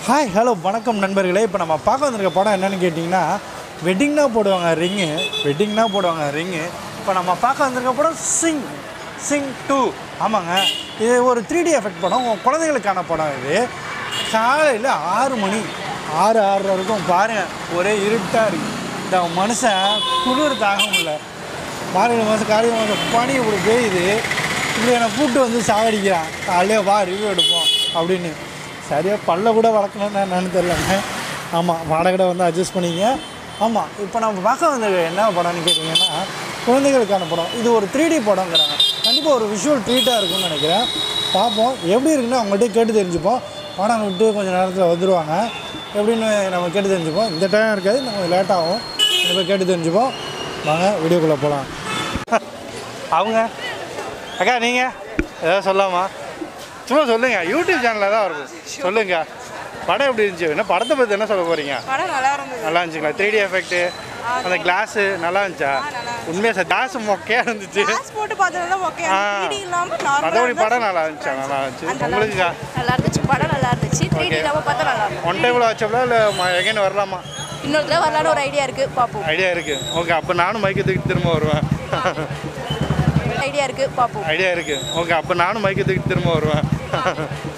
Hi hello வணக்கம் நண்பர்களே இப்போ நம்ம பார்க்க வந்திருக்க படம் என்னன்னு கேட்டிங்கன்னா வெட்டிங்னா போடுவாங்க ரிங்கு வெட்டிங்னா போடுவாங்க ரிங்கு இப்போ நம்ம பார்க்க வந்திருக்க படம் சிங் சிங் டூ ஆமாங்க இது ஒரு த்ரீ டி எஃபெக்ட் படம் உங்க குழந்தைகளுக்கான படம் இது காலையில் ஆறு மணி ஆறு ஆறரை வரைக்கும் பாருங்கள் ஒரே இருட்டாக இருக்குது இந்த மனுஷன் குளிர் தாங்க முடியல மார்கழி மாதம் கார்த்திகை மாதம் பனி இப்படி பெய்யுது இப்படி என்னை கூப்பிட்டு வந்து சாகடிக்கிறான் காலையிலே வா ரிவ்யூ எடுப்போம் அப்படின்னு சரியாக பல்ல கூட வளர்க்கணும்னு என்னன்னு தெரிலங்க ஆமாம் வாடகை வந்து அட்ஜஸ்ட் பண்ணிங்க ஆமாம் இப்போ நம்ம பார்க்க வந்த என்ன படம்னு கேட்டிங்கன்னா குழந்தைகளுக்கான படம் இது ஒரு த்ரீ டி படங்கிறாங்க கண்டிப்பாக ஒரு விஷுவல் ட்ரீட்டாக இருக்கும்னு நினைக்கிறேன் பார்ப்போம் எப்படி இருக்குன்னு அவங்கள்ட்ட கேட்டு தெரிஞ்சுப்போம் படம் விட்டு கொஞ்சம் நேரத்தில் வந்துடுவாங்க எப்படின்னு நம்ம கேட்டு தெரிஞ்சுப்போம் இந்த டைம் இருக்காது நம்ம லேட் ஆகும் நம்ம கேட்டு தெரிஞ்சுப்போம் வாங்க வீடியோக்குள்ளே போகலாம் அவங்க அக்கா நீங்கள் ஏதாவது சொல்லாமா சும்மா சொல்லுங்கள் யூடியூப் சேனலில் தான் வருது சொல்லுங்கள் படம் எப்படி இருந்துச்சு என்ன படத்தை பற்றி என்ன சொல்ல போகிறீங்க படம் நல்லா இருந்தது நல்லா இருந்துச்சுங்களா த்ரீ டி எஃபெக்ட்டு அந்த கிளாஸு நல்லா இருந்துச்சா உண்மையாக சார் கிளாஸ் மொக்கையாக இருந்துச்சு கிளாஸ் போட்டு பார்த்ததுல ஓகே ஆ. 3D இல்லாம மற்றபடி நார்மலா படம் நல்லா இருந்துச்சா நல்லா இருந்துச்சு உங்களுக்குக்கா நல்லா இருந்துச்சு படம் நல்லா இருந்துச்சு த்ரீ டி நம்ம பார்த்தா நல்லா இருக்கும் ஒன் டைமில் வச்சோம்னா இல்லை எகைன் வரலாமா இன்னொரு தடவை வரலான்னு ஒரு ஐடியா இருக்கு பார்ப்போம் ஐடியா இருக்குது ஓகே அப்போ நானும் மைக்கை தூக்கிட்டு திரும்ப வருவேன் ஐடியா இருக்கு பார்ப்போம் ஐடியா இருக்குது ஓகே அப்போ நானும் மைக்கை தூக்கிட்டு திரும்ப வருவேன்